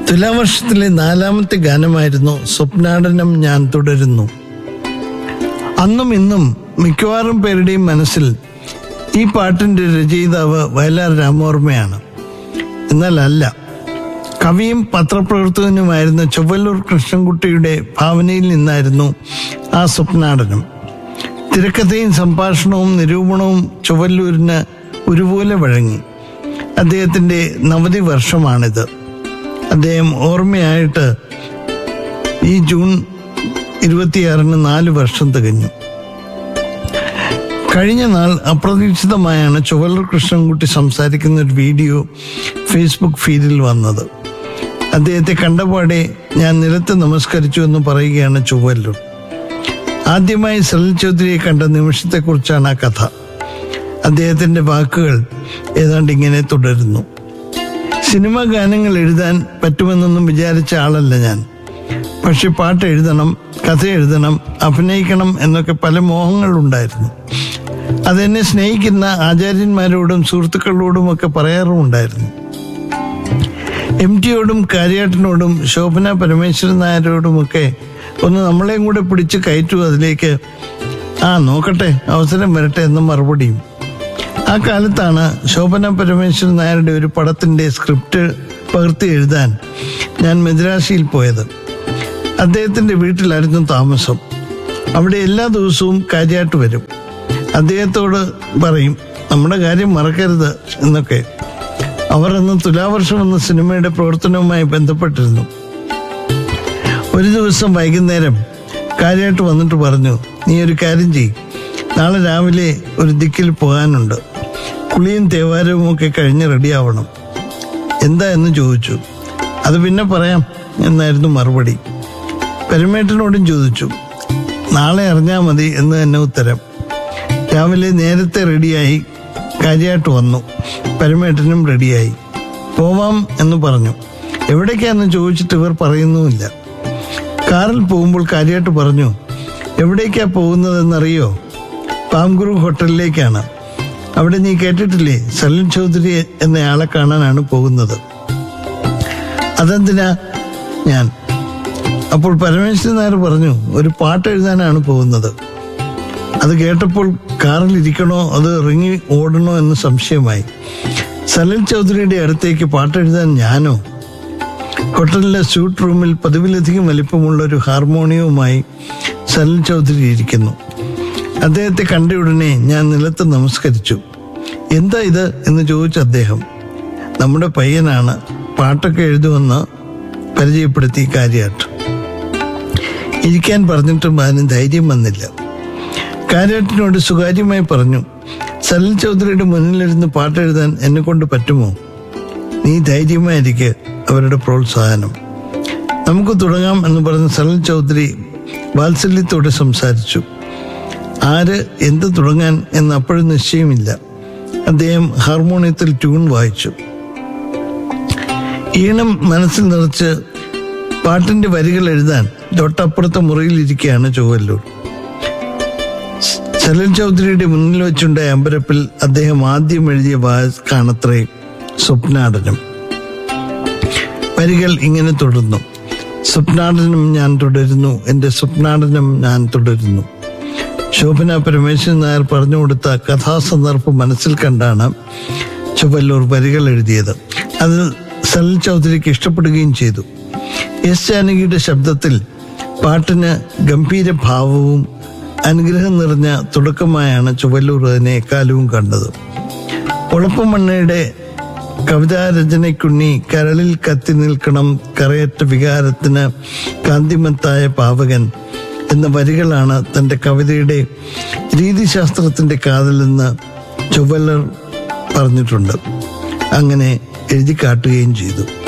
തുലാവർഷത്തിലെ നാലാമത്തെ ഗാനമായിരുന്നു സ്വപ്നാടനം ഞാൻ തുടരുന്നു അന്നും ഇന്നും മിക്കവാറും പേരുടെയും മനസ്സിൽ ഈ പാട്ടിന്റെ രചയിതാവ് വയലാർ രാമോർമ്മയാണ് എന്നാൽ അല്ല കവിയും പത്രപ്രവർത്തകനുമായിരുന്ന ചൊവ്വല്ലൂർ കൃഷ്ണൻകുട്ടിയുടെ ഭാവനയിൽ നിന്നായിരുന്നു ആ സ്വപ്നാടനം തിരക്കഥയും സംഭാഷണവും നിരൂപണവും ചൊവ്വല്ലൂരിന് ഒരുപോലെ വഴങ്ങി അദ്ദേഹത്തിന്റെ നവതി വർഷമാണിത് അദ്ദേഹം ഓർമ്മയായിട്ട് ഈ ജൂൺ ഇരുപത്തിയാറിന് നാല് വർഷം തികഞ്ഞു കഴിഞ്ഞ നാൾ അപ്രതീക്ഷിതമായാണ് ചുവല്ലൂർ കൃഷ്ണൻകുട്ടി സംസാരിക്കുന്ന ഒരു വീഡിയോ ഫേസ്ബുക്ക് ഫീഡിൽ വന്നത് അദ്ദേഹത്തെ കണ്ടപാടെ ഞാൻ നിലത്ത് നമസ്കരിച്ചു എന്ന് പറയുകയാണ് ചുവല്ലൂർ ആദ്യമായി സലിൽ ചൗധരിയെ കണ്ട നിമിഷത്തെക്കുറിച്ചാണ് ആ കഥ അദ്ദേഹത്തിന്റെ വാക്കുകൾ ഏതാണ്ട് ഇങ്ങനെ തുടരുന്നു സിനിമ ഗാനങ്ങൾ എഴുതാൻ പറ്റുമെന്നൊന്നും വിചാരിച്ച ആളല്ല ഞാൻ പക്ഷെ പാട്ട് എഴുതണം കഥ എഴുതണം അഭിനയിക്കണം എന്നൊക്കെ പല മോഹങ്ങളുണ്ടായിരുന്നു അതെന്നെ സ്നേഹിക്കുന്ന ആചാര്യന്മാരോടും സുഹൃത്തുക്കളോടും ഒക്കെ പറയാറുമുണ്ടായിരുന്നു എം ടിയോടും കാര്യാട്ടിനോടും ശോഭന പരമേശ്വരൻ നായരോടുമൊക്കെ ഒന്ന് നമ്മളെയും കൂടെ പിടിച്ച് കയറ്റു അതിലേക്ക് ആ നോക്കട്ടെ അവസരം വരട്ടെ എന്ന മറുപടിയും ആ കാലത്താണ് ശോഭന പരമേശ്വരൻ നായരുടെ ഒരു പടത്തിന്റെ സ്ക്രിപ്റ്റ് പകർത്തി എഴുതാൻ ഞാൻ മദ്രാശിയിൽ പോയത് അദ്ദേഹത്തിന്റെ വീട്ടിലായിരുന്നു താമസം അവിടെ എല്ലാ ദിവസവും കാര്യാട്ട് വരും അദ്ദേഹത്തോട് പറയും നമ്മുടെ കാര്യം മറക്കരുത് എന്നൊക്കെ അവർ അന്ന് തുലാവർഷം എന്ന സിനിമയുടെ പ്രവർത്തനവുമായി ബന്ധപ്പെട്ടിരുന്നു ഒരു ദിവസം വൈകുന്നേരം കാര്യമായിട്ട് വന്നിട്ട് പറഞ്ഞു നീ ഒരു കാര്യം ചെയ് നാളെ രാവിലെ ഒരു ദിക്കിൽ പോകാനുണ്ട് കുളിയും തേവാരവും ഒക്കെ കഴിഞ്ഞ് റെഡിയാവണം എന്താ എന്ന് ചോദിച്ചു അത് പിന്നെ പറയാം എന്നായിരുന്നു മറുപടി പെരുമേട്ടനോടും ചോദിച്ചു നാളെ അറിഞ്ഞാൽ മതി എന്ന് തന്നെ ഉത്തരം രാവിലെ നേരത്തെ റെഡിയായി കാര്യമായിട്ട് വന്നു പരമേട്ടനും റെഡിയായി പോവാം എന്ന് പറഞ്ഞു എവിടേക്കാന്ന് ചോദിച്ചിട്ട് ഇവർ പറയുന്നുമില്ല കാറിൽ പോകുമ്പോൾ കാര്യമായിട്ട് പറഞ്ഞു എവിടേക്കാ പോകുന്നതെന്നറിയോ പാംഗുരു ഹോട്ടലിലേക്കാണ് അവിടെ നീ കേട്ടിട്ടില്ലേ സലിൻ ചൗധരി എന്നയാളെ കാണാനാണ് പോകുന്നത് അതെന്തിനാ ഞാൻ അപ്പോൾ പരമേശ്വരൻ നായർ പറഞ്ഞു ഒരു പാട്ട് എഴുതാനാണ് പോകുന്നത് അത് കേട്ടപ്പോൾ കാറിൽ ഇരിക്കണോ അത് ഇറങ്ങി ഓടണോ എന്ന് സംശയമായി സലിൽ ചൗധരിയുടെ അടുത്തേക്ക് പാട്ടെഴുതാൻ ഞാനോ ഹോട്ടലിലെ സ്യൂട്ട് റൂമിൽ പതിവിലധികം വലിപ്പമുള്ള ഒരു ഹാർമോണിയവുമായി സലിൽ ചൗധരി ഇരിക്കുന്നു അദ്ദേഹത്തെ കണ്ട ഉടനെ ഞാൻ നിലത്ത് നമസ്കരിച്ചു എന്താ ഇത് എന്ന് ചോദിച്ച അദ്ദേഹം നമ്മുടെ പയ്യനാണ് പാട്ടൊക്കെ എഴുതുമെന്ന് പരിചയപ്പെടുത്തി കാര്യാട്ട് ഇരിക്കാൻ പറഞ്ഞിട്ടും അതിന് ധൈര്യം വന്നില്ല കാര്യാട്ടിനോട് സ്വകാര്യമായി പറഞ്ഞു സലിൽ ചൗധരിയുടെ മുന്നിലിരുന്ന് പാട്ടെഴുതാൻ എന്നെ കൊണ്ട് പറ്റുമോ നീ ധൈര്യമായിരിക്കെ അവരുടെ പ്രോത്സാഹനം നമുക്ക് തുടങ്ങാം എന്ന് പറഞ്ഞ് സലിൽ ചൗധരി വാത്സല്യത്തോടെ സംസാരിച്ചു ആര് എന്ത് തുടങ്ങാൻ എന്ന് അപ്പോഴും നിശ്ചയമില്ല അദ്ദേഹം ഹാർമോണിയത്തിൽ ട്യൂൺ വായിച്ചു ഈണം മനസ്സിൽ നിറച്ച് പാട്ടിന്റെ വരികൾ എഴുതാൻ തൊട്ടപ്പുറത്തെ മുറിയിലിരിക്കുകയാണ് ചൊവ്വല്ലൂർ സലിൽ ചൗധരിയുടെ മുന്നിൽ വെച്ചുണ്ടായ അമ്പരപ്പിൽ അദ്ദേഹം ആദ്യം എഴുതിയ വാക്കാണത്രേ സ്വപ്നാടനം വരികൾ ഇങ്ങനെ തുടർന്നു സ്വപ്നാടനം ഞാൻ തുടരുന്നു എൻ്റെ സ്വപ്നാടനം ഞാൻ തുടരുന്നു ശോഭന പരമേശ്വരൻ നായർ പറഞ്ഞു കൊടുത്ത കഥാസന്ദർഭം മനസ്സിൽ കണ്ടാണ് ചുവല്ലൂർ വരികൾ എഴുതിയത് അത് സലിൽ ചൗധരിക്ക് ഇഷ്ടപ്പെടുകയും ചെയ്തു എസ് ജാനകിയുടെ ശബ്ദത്തിൽ പാട്ടിന് ഗംഭീര ഭാവവും അനുഗ്രഹം നിറഞ്ഞ തുടക്കമായാണ് ചുവല്ലൂർ അതിനെ എക്കാലവും കണ്ടത് ഒളപ്പമണ്ണയുടെ കവിതാരചനയ്ക്കുണ്ണി കരളിൽ കത്തി നിൽക്കണം കറയറ്റ വികാരത്തിന് കാന്തിമത്തായ പാവകൻ എന്ന വരികളാണ് തന്റെ കവിതയുടെ രീതിശാസ്ത്രത്തിന്റെ കാതലെന്ന് ചുവല്ലർ പറഞ്ഞിട്ടുണ്ട് അങ്ങനെ എഴുതി കാട്ടുകയും ചെയ്തു